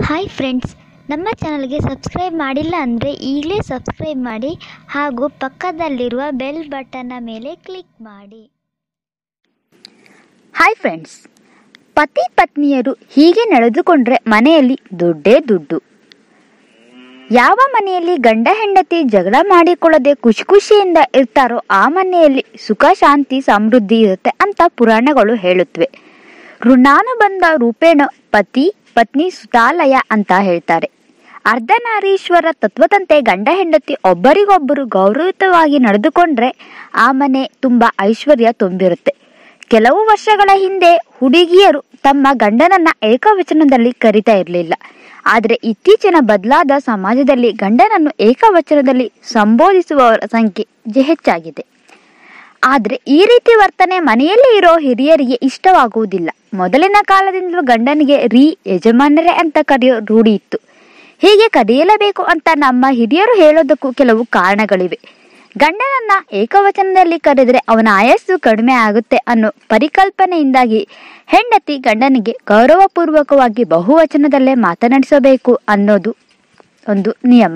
hi friends ನಮ್ಮ ಚಾನಲ್ಗೆ subscribe ಮಾಡಿಲ್ಲ ಅಂದರೆ ಈಗಲೇ ಸಬ್ಸ್ಕ್ರೈಬ್ ಮಾಡಿ ಹಾಗೂ ಪಕ್ಕದಲ್ಲಿರುವ ಬೆಲ್ ಬಟನ್ನ ಮೇಲೆ ಕ್ಲಿಕ್ ಮಾಡಿ ಹಾಯ್ ಫ್ರೆಂಡ್ಸ್ ಪತಿ ಪತ್ನಿಯರು ಹೀಗೆ ನಡೆದುಕೊಂಡ್ರೆ ಮನೆಯಲ್ಲಿ ದುಡ್ಡೇ ದುಡ್ಡು ಯಾವ ಮನೆಯಲ್ಲಿ ಗಂಡ ಹೆಂಡತಿ ಜಗಳ ಮಾಡಿಕೊಳ್ಳದೆ ಖುಷಿ ಖುಷಿಯಿಂದ ಇರ್ತಾರೋ ಆ ಮನೆಯಲ್ಲಿ ಸುಖ ಶಾಂತಿ ಸಮೃದ್ಧಿ ಇರುತ್ತೆ ಅಂತ ಪುರಾಣಗಳು ಹೇಳುತ್ತವೆ ಋಣಾನುಬಂಧ ರೂಪೇಣ ಪತಿ ಪತ್ನಿ ಸುತಾಲಯ ಅಂತ ಹೇಳ್ತಾರೆ ಅರ್ಧನಾರೀಶ್ವರ ತತ್ವದಂತೆ ಗಂಡ ಹೆಂಡತಿ ಒಬ್ಬರಿಗೊಬ್ಬರು ಗೌರವಯುತವಾಗಿ ನಡೆದುಕೊಂಡ್ರೆ ಆ ಮನೆ ತುಂಬ ಐಶ್ವರ್ಯ ತುಂಬಿರುತ್ತೆ ಕೆಲವು ವರ್ಷಗಳ ಹಿಂದೆ ಹುಡುಗಿಯರು ತಮ್ಮ ಗಂಡನನ್ನ ಏಕವಚನದಲ್ಲಿ ಕರಿತಾ ಇರಲಿಲ್ಲ ಆದರೆ ಇತ್ತೀಚಿನ ಬದಲಾದ ಸಮಾಜದಲ್ಲಿ ಗಂಡನನ್ನು ಏಕವಚನದಲ್ಲಿ ಸಂಬೋಧಿಸುವವರ ಸಂಖ್ಯೆ ಜೆ- ಹೆಚ್ಚಾಗಿದೆ ಆದರೆ ಈ ರೀತಿ ವರ್ತನೆ ಮನೆಯಲ್ಲಿ ಇರೋ ಹಿರಿಯರಿಗೆ ಇಷ್ಟವಾಗುವುದಿಲ್ಲ ಮೊದಲಿನ ಕಾಲದಿಂದಲೂ ಗಂಡನಿಗೆ ರೀ ಯಜಮಾನರೇ ಅಂತ ಕರೆಯೋ ರೂಢಿ ಇತ್ತು ಹೀಗೆ ಕರೆಯಲೇಬೇಕು ಅಂತ ನಮ್ಮ ಹಿರಿಯರು ಹೇಳೋದಕ್ಕೂ ಕೆಲವು ಕಾರಣಗಳಿವೆ ಗಂಡನನ್ನ ಏಕವಚನದಲ್ಲಿ ಕರೆದರೆ ಅವನ ಆಯಸ್ಸು ಕಡಿಮೆ ಆಗುತ್ತೆ ಅನ್ನೋ ಪರಿಕಲ್ಪನೆಯಿಂದಾಗಿ ಹೆಂಡತಿ ಗಂಡನಿಗೆ ಗೌರವಪೂರ್ವಕವಾಗಿ ಬಹುವಚನದಲ್ಲೇ ಮಾತನಾಡಿಸಬೇಕು ಅನ್ನೋದು ಒಂದು ನಿಯಮ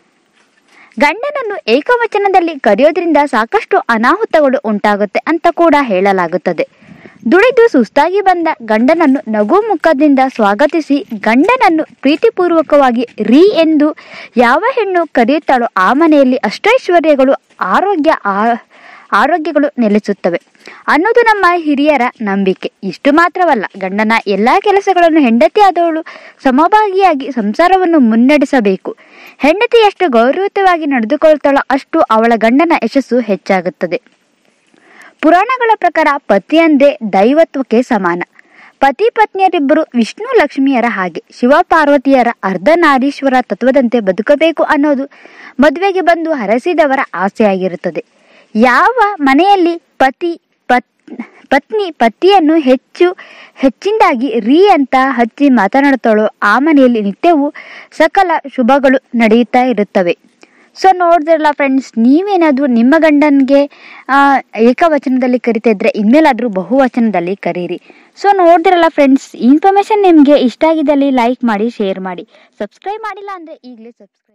ಗಂಡನನ್ನು ಏಕವಚನದಲ್ಲಿ ಕರೆಯೋದ್ರಿಂದ ಸಾಕಷ್ಟು ಅನಾಹುತಗಳು ಉಂಟಾಗುತ್ತೆ ಅಂತ ಕೂಡ ಹೇಳಲಾಗುತ್ತದೆ ದುಡಿದು ಸುಸ್ತಾಗಿ ಬಂದ ಗಂಡನನ್ನು ನಗು ಮುಖದಿಂದ ಸ್ವಾಗತಿಸಿ ಗಂಡನನ್ನು ಪ್ರೀತಿಪೂರ್ವಕವಾಗಿ ರೀ ಎಂದು ಯಾವ ಹೆಣ್ಣು ಕರೆಯುತ್ತಾಳೋ ಆ ಮನೆಯಲ್ಲಿ ಅಷ್ಟೈಶ್ವರ್ಯಗಳು ಆರೋಗ್ಯ ಆ- ಆರೋಗ್ಯಗಳು ನೆಲೆಸುತ್ತವೆ ಅನ್ನೋದು ನಮ್ಮ ಹಿರಿಯರ ನಂಬಿಕೆ ಇಷ್ಟು ಮಾತ್ರವಲ್ಲ ಗಂಡನ ಎಲ್ಲಾ ಕೆಲಸಗಳನ್ನು ಹೆಂಡತಿ ಆದವಳು ಸಮಭಾಗಿಯಾಗಿ ಸಂಸಾರವನ್ನು ಮುನ್ನಡೆಸಬೇಕು ಹೆಂಡತಿ ಎಷ್ಟು ಗೌರವಯುತವಾಗಿ ನಡೆದುಕೊಳ್ತಾಳೋ ಅಷ್ಟು ಅವಳ ಗಂಡನ ಯಶಸ್ಸು ಹೆಚ್ಚಾಗುತ್ತದೆ ಪುರಾಣಗಳ ಪ್ರಕಾರ ಪತಿ ಅಂದ್ರೆ ದೈವತ್ವಕ್ಕೆ ಸಮಾನ ಪತಿ ಪತ್ನಿಯರಿಬ್ಬರು ವಿಷ್ಣು ಲಕ್ಷ್ಮಿಯರ ಹಾಗೆ ಶಿವ ಪಾರ್ವತಿಯರ ಅರ್ಧನಾರೀಶ್ವರ ತತ್ವದಂತೆ ಬದುಕಬೇಕು ಅನ್ನೋದು ಮದುವೆಗೆ ಬಂದು ಹರಸಿದವರ ಆಸೆಯಾಗಿರುತ್ತದೆ ಯಾವ ಮನೆಯಲ್ಲಿ ಪತಿ ಪತ್ ಪತ್ನಿ ಪತಿಯನ್ನು ಹೆಚ್ಚು ಹೆಚ್ಚಿನದಾಗಿ ರೀ ಅಂತ ಹಚ್ಚಿ ಮಾತನಾಡುತ್ತಾಳೋ ಆ ಮನೆಯಲ್ಲಿ ನಿತ್ಯವೂ ಸಕಲ ಶುಭಗಳು ನಡೆಯುತ್ತಾ ಇರುತ್ತವೆ ಸೊ ನೋಡಿದ್ರಲ್ಲ ಫ್ರೆಂಡ್ಸ್ ನೀವೇನಾದರೂ ನಿಮ್ಮ ಗಂಡನಿಗೆ ಏಕವಚನದಲ್ಲಿ ಕರಿತಾ ಇದ್ರೆ ಇನ್ಮೇಲಾದರೂ ಬಹುವಚನದಲ್ಲಿ ಕರೀರಿ ಸೊ ನೋಡಿದ್ರಲ್ಲ ಫ್ರೆಂಡ್ಸ್ ಇನ್ಫಾರ್ಮೇಷನ್ ನಿಮಗೆ ಇಷ್ಟ ಆಗಿದ್ದಲ್ಲಿ ಲೈಕ್ ಮಾಡಿ ಶೇರ್ ಮಾಡಿ ಸಬ್ಸ್ಕ್ರೈಬ್ ಮಾಡಿಲ್ಲ ಅಂದರೆ ಈಗಲೇ ಸಬ್ಸ್ಕ್ರೈಬ್